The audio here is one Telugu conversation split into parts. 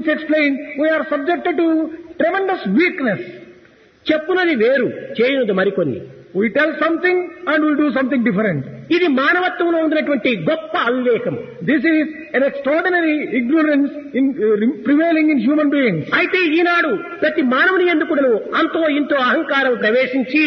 explained, we are subjected to tremendous weakness. చెప్పునది వేరు చేయనుది మరికొన్ని We tell something and we do something different. ఇది మానవత్వంలో ఉన్నటువంటి గొప్ప అవివేకం This is an extraordinary ignorance in, uh, prevailing in human beings. అయితే ఈనాడు ప్రతి మానవుని ఎందుకును అంతో ఇంతో అహంకారం ప్రవేశించి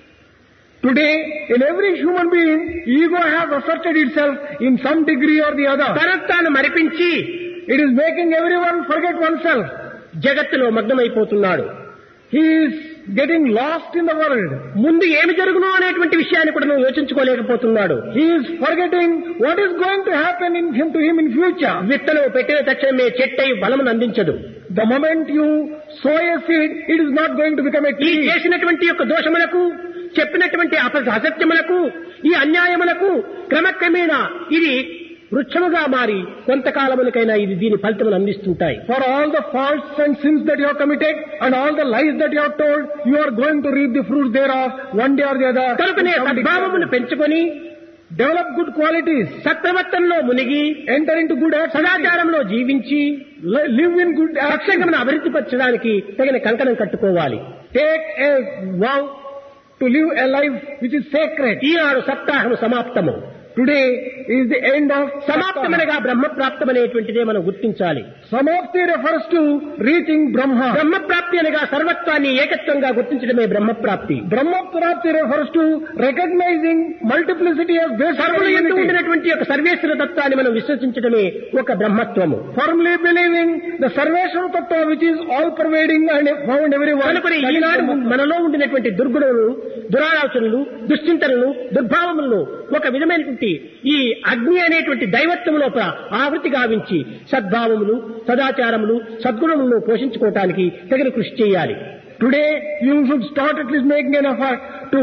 Today, in every human being, ego has asserted itself in some degree or the other. తనత్తాను మరిపించి It is making everyone forget oneself. జగత్తులో మగ్నమైపోతున్నాడు He is getting lost in the world. ముందు ఏమి జరుగునో అనేటువంటి విషయాన్ని కూడా నువ్వు యోచించుకోలేకపోతున్నాడు He is forgetting what is going to happen in him to him in future. విత్తనం పెట్టిన తక్షణమే చెట్టై బలమును అందించదు The moment you sow a seed, it is not going to become a ఈ tree. చేసినటువంటి యొక్క దోషములకు చెప్పినటువంటి అప- అసత్యములకు ఈ అన్యాయములకు క్రమక్రమేణా ఇది వృక్షముగా మారి కొంతకాలములకైనా ఇది దీని ఫలితములు అందిస్తుంటాయి For all the faults and sins that you have committed and all the lies that you have told, you are going to reap the fruits thereof one day or the other. కనుకనే సద్భావమును పెంచుకొని Develop good qualities. సత్ప్రవర్తనలో మునిగి Enter into good acts. సదాచారంలో జీవించి Li- Live in good actions. సత్సంగమును అభివృద్ధి పరచడానికి తగిన కంకణం కట్టుకోవాలి Take a vow to live a life which is sacred. Eenadu సప్తాహం సమాప్తము Today is the end of సమాప్తమనగా బ్రహ్మప్రాప్తం అనేటువంటిదే మనం గుర్తించాలి Samapti refers to reaching Brahma. బ్రహ్మప్రాప్తి అనగా సర్వత్వాన్ని ఏకత్వంగా గుర్తించడమే బ్రహ్మప్రాప్తి Brahma Prapti refers to recognizing multiplicity as basic సర్వులు ఎందు unity. ఉండినటువంటి యొక్క సర్వేశ్వర తత్వాన్ని మనం విశ్వసించడమే ఒక బ్రహ్మత్వము Firmly believing the Sarveshwara Tattva which is all pervading and found everywhere. కనుకొని That is Eenadu Brahma. మనలో ఉండినటువంటి దుర్గుణములు దురాలోచనలు దుశ్చింతనలు దుర్భావములను ఒక విధమైనటువంటి ఈ అగ్ని అనేటువంటి దైవత్వం లోపల ఆవృతి గావించి సద్భావములు సదాచారములు సద్గుణములను పోషించుకోవటానికి తగిన కృషి చేయాలి Today you should start at least making an effort to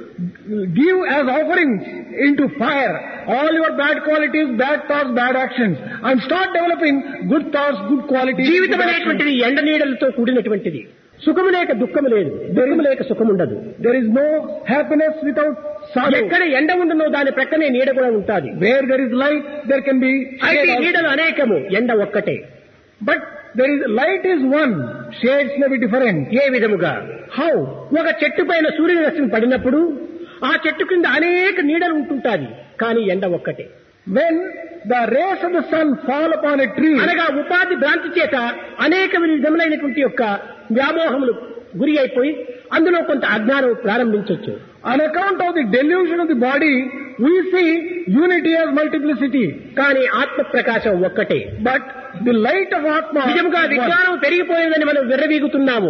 give as offerings into fire all your bad qualities, bad thoughts, bad actions and start developing good thoughts, good qualities. జీవితం good actions. అనేటువంటిది ఎండ నీడలతో కూడినటువంటిది సుఖము లేక దుఃఖము లేదు దుఃఖము లేక సుఖం ఉండదు There is no happiness without sorrow. ఎక్కడ ఎండ ఉండనో దాని ప్రక్కనే నీడ కూడా ఉంటుంది Where there is light, there can be అయితే shade also. నీడలు అనేకము ఎండ ఒక్కటే But there is light is one, shades may be different. ఏ విధముగా How? ఒక చెట్టు పైన సూర్యరశ్మి పడినప్పుడు ఆ చెట్టు కింద అనేక నీడలు ఉంటుంటాది కానీ ఎండ ఒక్కటే When the rays of the sun fall upon a tree, అనగా ఉపాధి భ్రాంతి చేత అనేక విధములైనటువంటి యొక్క వ్యామోహములు గురి అయిపోయి అందులో కొంత అజ్ఞానం ప్రారంభించవచ్చు on account of the delusion of the body, we see unity as multiplicity. కానీ ఆత్మ ప్రకాశం ఒక్కటే But the light of Atma, నిజంగా is one. విజ్ఞానం పెరిగిపోయిందని మనం విర్రవీగుతున్నాము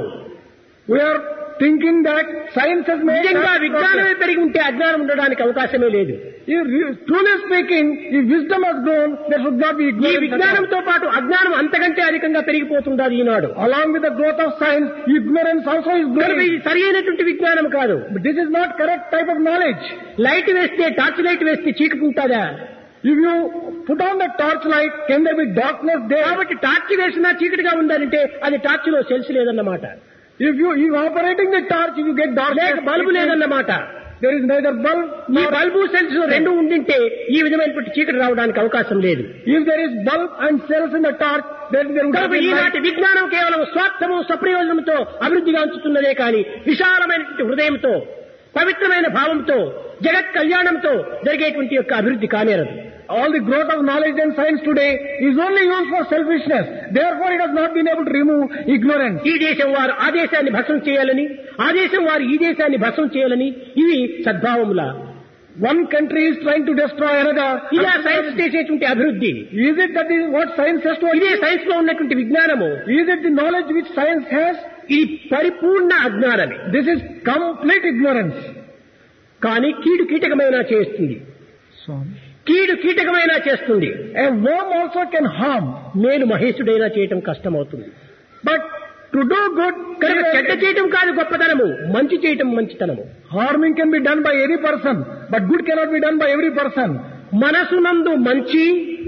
we are thinking that science has made నిజంగా us విజ్ఞానమే progress. పెరిగి ఉంటే అజ్ఞానం ఉండడానికి అవకాశమే లేదు If re- Truly speaking, if wisdom has grown, there should not be ఈ ignorance. at all. విజ్ఞానంతో పాటు అజ్ఞానం అంతకంటే అధికంగా పెరిగిపోతుండాలి ఈనాడు Along with the growth of science, ignorance also is కనుక growing. ఇది సరి అయినటువంటి విజ్ఞానం కాదు But this is not correct type of knowledge. Light వేస్తే టార్చ్ లైట్ వేస్తే చీకటుంటాదా If you put on the torchlight, can there be darkness there? కాబట్టి టార్చ్ వేసినా చీకటిగా ఉండాలంటే అది టార్చ్ లో సెల్స్ లేదన్నమాట If you, if operating the torch, if you get darkness, లేక బల్బు లేదన్నమాట there is neither bulb ఈ nor బల్బు సెల్స్ రెండు ఉండింటే ఈ విధమైనటువంటి చీకటి రావడానికి అవకాశం లేదు If there is bulb and cells in the torch, then there would have కనుక been light. ఈనాటి విజ్ఞానం కేవలం స్వార్థము స్వప్రయోజనంతో అభివృద్ధిగా ఉంచుతున్నదే కానీ విశాలమైనటువంటి హృదయంతో పవిత్రమైన భావంతో జగత్ కళ్యాణంతో జరిగేటువంటి యొక్క అభివృద్ధి కానేరదు All the growth of knowledge and science today is only used for selfishness. Therefore, it has not been able to remove ignorance. ఈ దేశం వారు ఆ దేశాన్ని భస్మం చేయాలని ఆ దేశం వారు ఈ దేశాన్ని భస్మం చేయాలని ఇవి సద్భావముల One country is trying to destroy another. ఇలా సైన్స్ చేసేటువంటి అభివృద్ధి Is it that is what science has to ఇదే achieve? సైన్స్ లో ఉన్నటువంటి విజ్ఞానము Is it the knowledge which science has? ఇది పరిపూర్ణ అజ్ఞానమే This is complete ignorance. కానీ కీడు కీటకమైనా చేస్తుంది కీడు కీటకమైనా చేస్తుంది A worm also can harm. మేలు మహేశుడైనా చేయటం కష్టమవుతుంది But to do good, కనుక చెడ్డ చేయటం కాదు గొప్పతనము మంచి చేయటం మంచితనము harming can be done by any person, but good cannot be done by every person. మనసునందు మంచి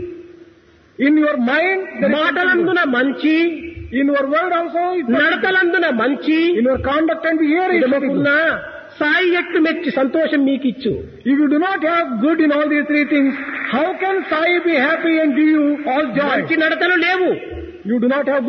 In your mind, there is something మాటలందున మంచి good. in your word also, it must be నడతలందున మంచి In your conduct and behavior, it should be ఇదముకున్న good. Sai ఎట్లు మెచ్చి సంతోషం మీకిచ్చు If you do not have good in all these three things, how can Sai be happy and give you all joy? మంచి నడతలు లేవు You do not have